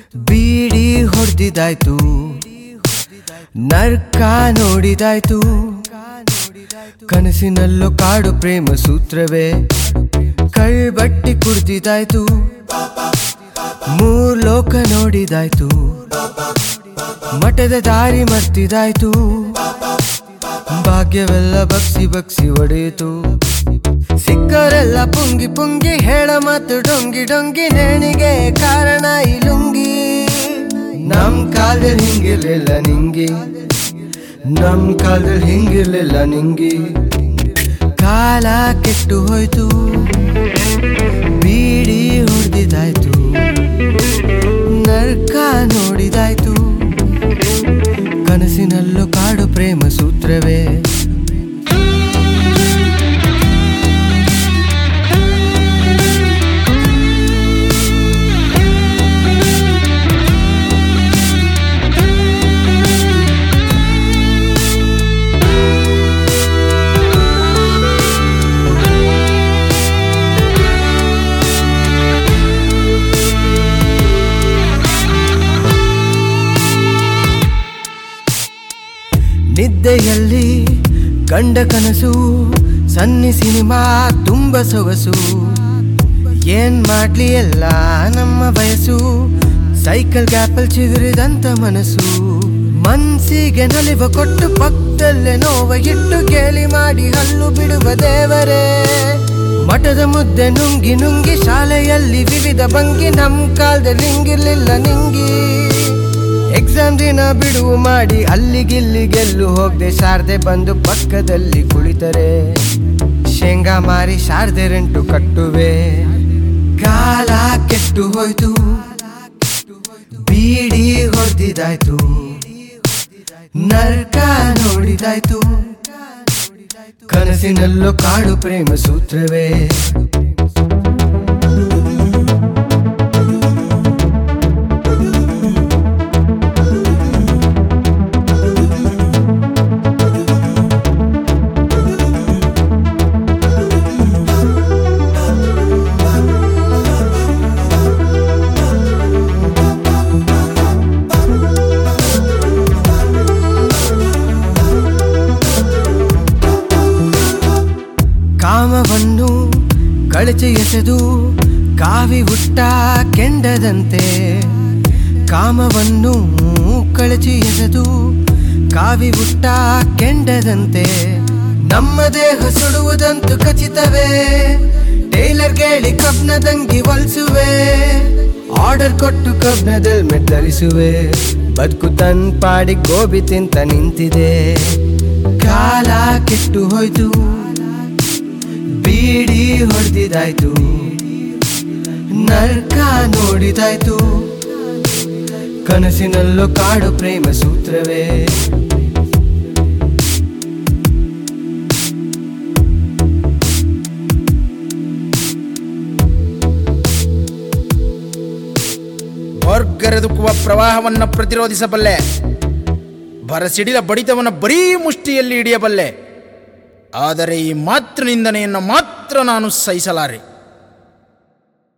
ಬೀಡಿ ಹೊಡೆದಿದ್ದಾಯ್ತು ನರ್ಕ ನೋಡಿದಾಯ್ತು ಕನಸಿನಲ್ಲೂ ಕಾಡು ಪ್ರೇಮ ಸೂತ್ರವೇ ಕಳ್ಬಟ್ಟಿ ಕುಡ್ದಿದ್ದಾಯ್ತು ಮೂರ್ ಲೋಕ ನೋಡಿದಾಯ್ತು ಮಠದ ದಾರಿ ಮರ್ತಿದಾಯ್ತು ಭಾಗ್ಯವೆಲ್ಲ ಬಗ್ಸಿ ಬಗ್ಸಿ ಒಡೆಯಿತು ಸಿಕ್ಕರೆಲ್ಲ ಪುಂಗಿ ಪುಂಗಿ ಹೇಳ ಮತ್ತು ಡೊಂಗಿ ಡೊಂಗಿ ನೇಣಿಗೆ ಕಾರಣ ಈ ಲುಂಗಿ ನಮ್ ಕಾಲದಲ್ಲಿ ಹಿಂಗಿರ್ಲಿಲ್ಲ ನಿಂಗಿ ನಮ್ ಕಾಲದಲ್ಲಿ ಹಿಂಗಿರ್ಲಿಲ್ಲ ನಿಂಗಿ ಕಾಲ ಕೆಟ್ಟು ಹೋಯ್ತು ಬೀಡಿ ಹೊಡೆದಿದ್ದಾಯ್ತು ನರ್ಕ ನೋಡಿದಾಯ್ತು ಕನಸಿನಲ್ಲೂ ಕಾಡು ಪ್ರೇಮ ಸೂತ್ರವೇ ನಿದ್ದೆಯಲ್ಲಿ ಕಂಡ ಕನಸು ಸನ್ನಿ ಸಿನಿಮಾ ತುಂಬ ಸೊಗಸು ಏನ್ ಮಾಡ್ಲಿ ಎಲ್ಲ ನಮ್ಮ ವಯಸ್ಸು ಸೈಕಲ್ ಗ್ಯಾಪಲ್ ಚಿಗುರಿದಂತ ಮನಸ್ಸು ಮನ್ಸಿಗೆ ನಲಿವ ಕೊಟ್ಟು ಪಕ್ಕದಲ್ಲೇ ನೋವ ಇಟ್ಟು ಗೇಲಿ ಮಾಡಿ ಹಲ್ಲು ಬಿಡುವ ದೇವರೇ ಮಠದ ಮುದ್ದೆ ನುಂಗಿ ನುಂಗಿ ಶಾಲೆಯಲ್ಲಿ ವಿವಿಧ ಭಂಗಿ ನಮ್ ಕಾಲದಲ್ಲಿ ಹಿಂಗಿರ್ಲಿಲ್ಲ ನಿಂಗಿ ಎಕ್ಸಾಮ್ ದಿನ ಬಿಡುವು ಮಾಡಿ ಅಲ್ಲಿಗಿಲ್ಲಿ ಗೆಲ್ಲು ಹೋಗ್ದೆ ಶಾರದೆ ಬಂದು ಪಕ್ಕದಲ್ಲಿ ಕುಳಿತರೆ ಶೇಂಗಾ ಮಾರಿ ಶಾರದೆ ರೆಂಟು ಕಟ್ಟುವೆ ಕಾಲ ಕೆಟ್ಟು ಹೋಯ್ತು ಬೀಡಿ ಹೊಡೆದಿದ್ದಾಯ್ತು ನರ್ಕ ನೋಡಿದಾಯ್ತು ಕನಸಿನಲ್ಲೂ ಕಾಡು ಪ್ರೇಮ ಸೂತ್ರವೇ ಕಾಮವನ್ನು ಕಳಚಿ ಎಸೆದು ಕಾವಿ ಹುಟ್ಟ ಕೆಂಡದಂತೆ ಕಾಮವನ್ನು ಕಳಚಿ ಎಸೆದು ಕಾವಿ ಹುಟ್ಟ ಕೆಂಡದಂತೆ ನಮ್ಮ ದೇಹ ಸುಡುವುದಂತೂ ಖಚಿತವೇ ಟೈಲರ್ ಕೇಳಿ ಕಬ್ನದಂಗಿ ಹೊಲ್ಸುವೆ ಆರ್ಡರ್ ಕೊಟ್ಟು ಕಬ್ನದಲ್ಲಿ ಮೆಟ್ಟರಿಸುವೆ ಬದುಕು ತನ್ ಪಾಡಿ ಗೋಬಿ ತಿಂತ ನಿಂತಿದೆ ಕಾಲ ಕೆಟ್ಟು ಹೋಯ್ತು ಬೀಡಿ ಹೊಡೆದಿದ್ದಾಯ್ತು ನರ್ಕ ನೋಡಿದಾಯ್ತು ಕನಸಿನಲ್ಲೂ ಕಾಡು ಪ್ರೇಮ ಸೂತ್ರವೇ ಹೊರ್ಗರೆದುಕುವ ಪ್ರವಾಹವನ್ನು ಪ್ರತಿರೋಧಿಸಬಲ್ಲೆ ಬರಸಿಡಿದ ಬಡಿತವನ್ನು ಬರೀ ಮುಷ್ಟಿಯಲ್ಲಿ ಹಿಡಿಯಬಲ್ಲೆ ಆದರೆ ಈ ಮಾತೃ ನಿಂದನೆಯನ್ನು ಮಾತ್ರ ನಾನು ಸಹಿಸಲಾರೆ